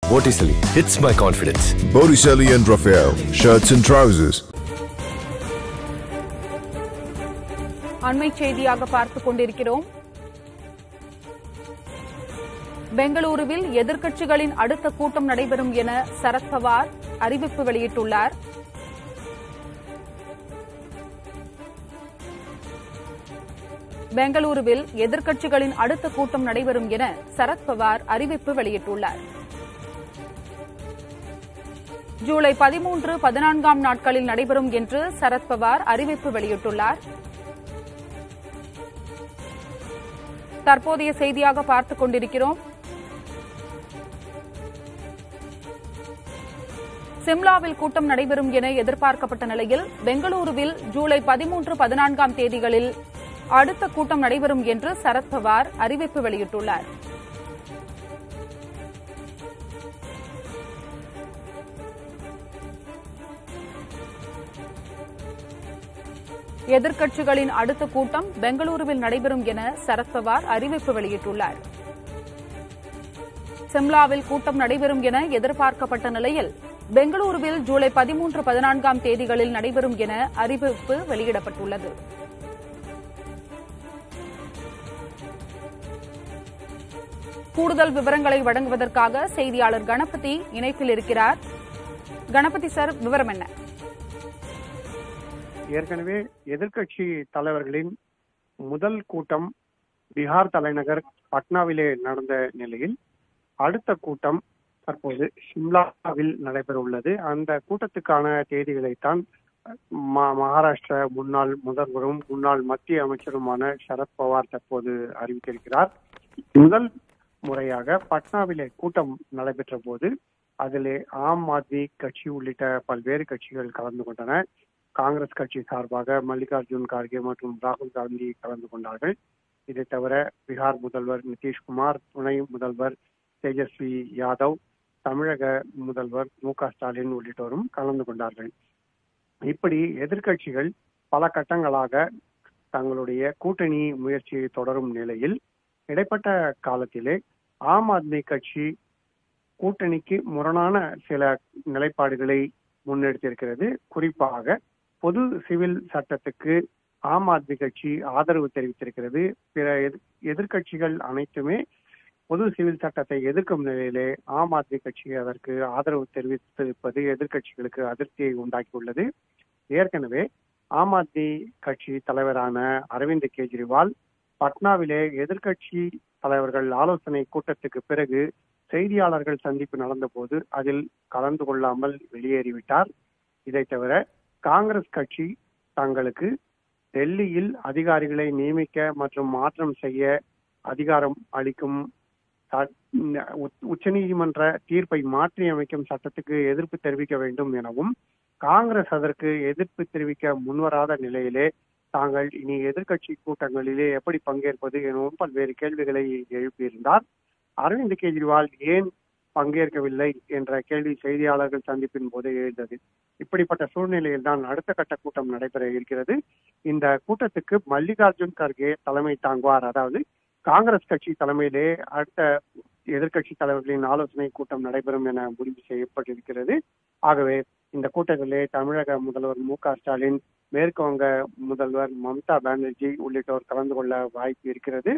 Botticelli hits my confidence. Botticelli and Raphael, shirts and trousers. அண்மை செய்தியாக பார்த்துக் கொண்டிருக்கிறோம் பெங்களூருவில் எதிர்க்கட்சிகளின் அடுத்த கூட்டம் நடைபெறும் என சரத்பவார் அறிவிப்பு வெளியிட்டுள்ளார் பெங்களூருவில் எதிர்க்கட்சிகளின் அடுத்த கூட்டம் நடைபெறும் என சரத்பவார் அறிவிப்பு வெளியிட்டுள்ளார் ஜூலை பதிமூன்று பதினான்காம் நாட்களில் நடைபெறும் என்று சரத்பவார் அறிவிப்பு வெளியிட்டுள்ளார் தற்போதைய செய்தியாக பார்த்துக் கொண்டிருக்கிறோம் சிம்லாவில் கூட்டம் நடைபெறும் என எதிர்பார்க்கப்பட்ட நிலையில் பெங்களூருவில் ஜூலை பதிமூன்று பதினான்காம் தேதிகளில் அடுத்த கூட்டம் நடைபெறும் என்று சரத்பவார் அறிவிப்பு வெளியிட்டுள்ளார் எதிர்க்கட்சிகளின் அடுத்த கூட்டம் பெங்களூருவில் நடைபெறும் என சரத்பவார் அறிவிப்பு வெளியிட்டுள்ளார் சிம்லாவில் கூட்டம் நடைபெறும் என எதிர்பார்க்கப்பட்ட நிலையில் பெங்களூருவில் ஜூலை பதிமூன்று பதினான்காம் தேதிகளில் நடைபெறும் என அறிவிப்பு வெளியிடப்பட்டுள்ளது கூடுதல் விவரங்களை வழங்குவதற்காக செய்தியாளர் கணபதி இணைப்பில் இருக்கிறார் கணபதி சார் விவரம் என்ன ஏற்கனவே எதிர்க்கட்சி தலைவர்களின் முதல் கூட்டம் பீகார் தலைநகர் பட்னாவிலே நடந்த நிலையில் அடுத்த கூட்டம் தற்போது சிம்லாவில் நடைபெற உள்ளது அந்த கூட்டத்துக்கான தேதிகளைத்தான் ம- மகாராஷ்டிர முன்னாள் முதல்வரும் முன்னாள் மத்திய அமைச்சருமான சரத்பவார் தற்போது அறிவித்திருக்கிறார் முதல் முறையாக பட்னாவிலே கூட்டம் நடைபெற்ற போது அதிலே ஆம் ஆத்மி கட்சி உள்ளிட்ட பல்வேறு கட்சிகள் கலந்து கொண்டன காங்கிரஸ் கட்சி சார்பாக மல்லிகார்ஜுன் கார்கே மற்றும் ராகுல் காந்தி கலந்து கொண்டார்கள் இதை தவிர பீகார் முதல்வர் நிதிஷ்குமார் துணை முதல்வர் தேஜஸ்வி யாதவ் தமிழக முதல்வர் மு க ஸ்டாலின் உள்ளிட்டோரும் கலந்து கொண்டார்கள் இப்படி எதிர்க்கட்சிகள் பல கட்டங்களாக தங்களுடைய கூட்டணி முயற்சியை தொடரும் நிலையில் இடைப்பட்ட காலத்திலே ஆம் ஆத்மி கட்சி கூட்டணிக்கு முரணான சில நிலைப்பாடுகளை முன்னெடுத்திருக்கிறது குறிப்பாக பொது சிவில் சட்டத்துக்கு ஆம் ஆத்மி கட்சி ஆதரவு தெரிவித்திருக்கிறது பிற எதிர்- எதிர்க்கட்சிகள் அனைத்துமே பொது சிவில் சட்டத்தை எதிர்க்கும் நிலையிலே ஆம் ஆத்மி கட்சி அதற்கு ஆதரவு தெரிவித்திருப்பது எதிர்க்கட்சிகளுக்கு அதிருப்தியை உண்டாக்கியுள்ளது ஏற்கனவே ஆம் ஆத்மி கட்சி தலைவரான அரவிந்த் கெஜ்ரிவால் பட்னாவிலே எதிர்க்கட்சி தலைவர்கள் ஆலோசனை கூட்டத்துக்கு பிறகு செய்தியாளர்கள் சந்திப்பு நடந்தபோது அதில் கலந்து கொள்ளாமல் வெளியேறிவிட்டார் இதை தவிர காங்கிரஸ் கட்சி தங்களுக்கு டெல்லியில் அதிகாரிகளை நியமிக்க மற்றும் மாற்றம் செய்ய அதிகாரம் அளிக்கும் ச- உ- உச்சநீதிமன்ற தீர்ப்பை மாற்றி அமைக்கும் சட்டத்துக்கு எதிர்ப்பு தெரிவிக்க வேண்டும் எனவும் காங்கிரஸ் அதற்கு எதிர்ப்பு தெரிவிக்க முன்வராத நிலையிலே தாங்கள் இனி எதிர்க்கட்சி கூட்டங்களிலே எப்படி பங்கேற்பது எனவும் பல்வேறு கேள்விகளை எழுப்பியிருந்தார் அரவிந்த் கெஜ்ரிவால் ஏன் பங்கேற்கவில்லை என்ற கேள்வி செய்தியாளர்கள் சந்திப்பின் போது எழுந்தது இப்படிப்பட்ட சூழ்நிலையில் தான் அடுத்த கட்ட கூட்டம் நடைபெற இருக்கிறது இந்த கூட்டத்துக்கு மல்லிகார்ஜுன் கர்கே தலைமை தாங்குவார் அதாவது காங்கிரஸ் கட்சி தலைமையிலே அடுத்த எதிர்க்கட்சி தலைவர்களின் ஆலோசனை கூட்டம் நடைபெறும் என முடிவு செய்யப்பட்டிருக்கிறது ஆகவே இந்த கூட்டத்திலே தமிழக முதல்வர் மு க ஸ்டாலின் மேற்கு வங்க முதல்வர் மம்தா பானர்ஜி உள்ளிட்டோர் கலந்து கொள்ள வாய்ப்பு இருக்கிறது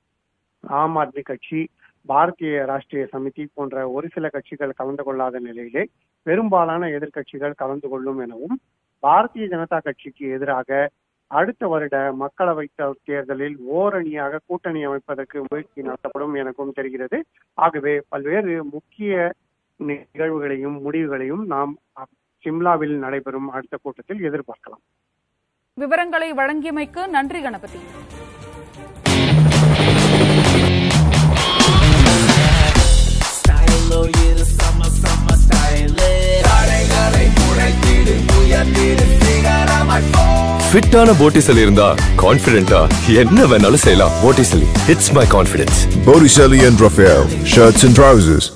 ஆம் ஆத்மி கட்சி பாரதிய ராஷ்டிரிய சமிதி போன்ற ஒரு சில கட்சிகள் கலந்து கொள்ளாத நிலையிலே பெரும்பாலான எதிர்க்கட்சிகள் கலந்து கொள்ளும் எனவும் பாரதிய ஜனதா கட்சிக்கு எதிராக அடுத்த வருட மக்களவை தே- தேர்தலில் ஓரணியாக கூட்டணி அமைப்பதற்கு முயற்சி நடத்தப்படும் எனக்கும் தெரிகிறது ஆகவே பல்வேறு முக்கிய நிகழ்வுகளையும் முடிவுகளையும் நாம் அ- சிம்லாவில் நடைபெறும் அடுத்த கூட்டத்தில் எதிர்பார்க்கலாம் விவரங்களை வழங்கியமைக்கு நன்றி Ganapathi Style oh yeah, the summer, summer style தடைகளை உடைத்திடு உயர்த்திடு figure on my phone ஃபிட்டான போட்டிசலி இருந்தா கான்ஃபிடென்ட்டா என்ன வேணாலும் செய்யலாம் போட்டிசலி hits my confidence. Botticelli and Raphael, shirts and trousers.